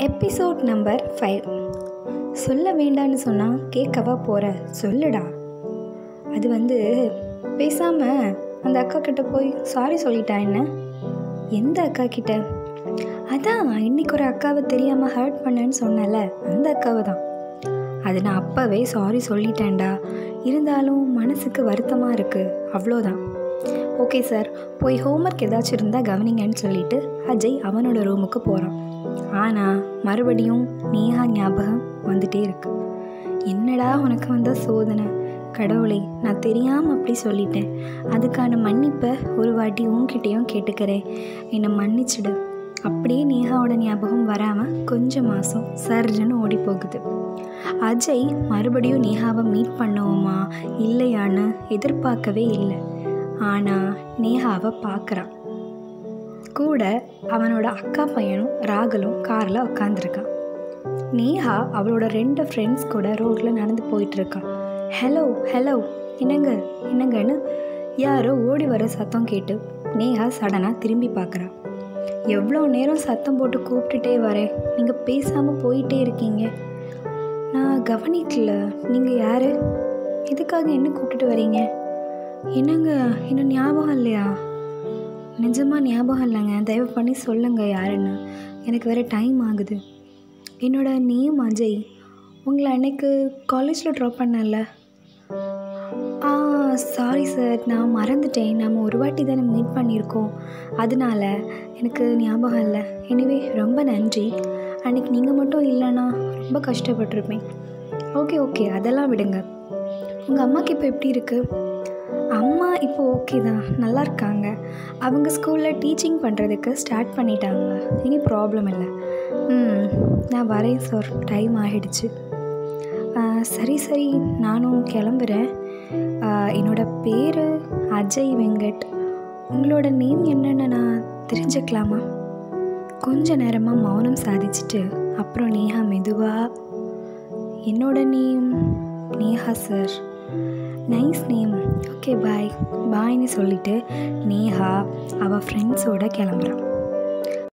episode number five சொல்ல வேண்டான்னு சொன்னால் கேட்கவா போகிற சொல்லுடா அது வந்து பேசாமல் அந்த அக்கா கிட்ட போய் சாரி சொல்லிட்டா என்ன எந்த அக்கா கிட்ட அதான் இன்னைக்கு ஒரு அக்காவை தெரியாமல் ஹர்ட் பண்ணேன்னு சொன்னல அந்த அக்காவை தான் அது நான் அப்போவே சாரி சொல்லிட்டேன்டா இருந்தாலும் மனசுக்கு வருத்தமாக இருக்குது அவ்வளோதான் ஓகே சார் போய் ஹோம்ஒர்க் ஏதாச்சும் இருந்தால் கவனிங்கன்னு சொல்லிட்டு அஜய் அவனோட ரூமுக்கு போகிறான் ஆனால் மறுபடியும் நேஹா ஞாபகம் வந்துட்டே இருக்கு என்னடா உனக்கு வந்த சோதனை கடவுளே நான் தெரியாமல் அப்படி சொல்லிட்டேன் அதுக்கான மன்னிப்பை ஒரு வாட்டி உன்கிட்டேயும் கேட்டுக்கிறேன் என்னை மன்னிச்சிடு அப்படியே நேஹாவோட ஞாபகம் வராமல் கொஞ்சம் மாதம் சர்ஜன்னு ஓடி போகுது அஜய் மறுபடியும் நேஹாவை மீட் பண்ணுவோமா இல்லையான்னு எதிர்பார்க்கவே இல்லை ஆனால் நேஹாவை பார்க்குறான் கூட அவனோட அக்கா பையனும் ராகுலும் காரில் உட்காந்துருக்கான் நேஹா அவளோட ரெண்டு ஃப்ரெண்ட்ஸ் கூட ரோட்டில் நடந்து போயிட்டுருக்கான் ஹலோ ஹலோ என்னங்க என்னங்கன்னு யாரோ ஓடி வர சத்தம் கேட்டு நேஹா சடனாக திரும்பி பார்க்குறான் எவ்வளோ நேரம் சத்தம் போட்டு கூப்பிட்டுட்டே வரேன் நீங்கள் பேசாமல் போயிட்டே இருக்கீங்க நான் கவனிக்கல நீங்கள் யார் எதுக்காக என்ன கூப்பிட்டுட்டு வரீங்க என்னங்க இன்னும் ஞாபகம் இல்லையா நிஜமாக ஞாபகம் இல்லைங்க தயவு பண்ணி சொல்லுங்கள் யாருன்னு எனக்கு வேறு டைம் ஆகுது என்னோட நேம் அஜய் உங்களை அன்னைக்கு காலேஜில் ட்ராப் பண்ணல ஆ சாரி சார் நான் மறந்துட்டேன் நம்ம ஒரு வாட்டி தானே மீட் பண்ணியிருக்கோம் அதனால எனக்கு ஞாபகம் இல்லை எனிவே ரொம்ப நன்றி அன்றைக்கி நீங்கள் மட்டும் இல்லைன்னா ரொம்ப கஷ்டப்பட்டிருப்பேன் ஓகே ஓகே அதெல்லாம் விடுங்க உங்கள் அம்மாவுக்கு இப்போ எப்படி இருக்குது அம்மா இப்போ ஓகே தான் நல்லா இருக்காங்க அவங்க ஸ்கூலில் டீச்சிங் பண்ணுறதுக்கு ஸ்டார்ட் பண்ணிட்டாங்க இனி ப்ராப்ளம் இல்லை ம் நான் வரேன் சார் டைம் ஆகிடுச்சு சரி சரி நானும் கிளம்புறேன் என்னோட பேர் அஜய் வெங்கட் உங்களோட நேம் என்னென்னு நான் தெரிஞ்சுக்கலாமா கொஞ்ச நேரமாக மௌனம் சாதிச்சுட்டு அப்புறம் நேஹா மெதுவாக என்னோட name Neha sir nice name okay bye பாய்னு சொல்லிட்டு நேஹா அவள் ஃப்ரெண்ட்ஸோட கிளம்புறான்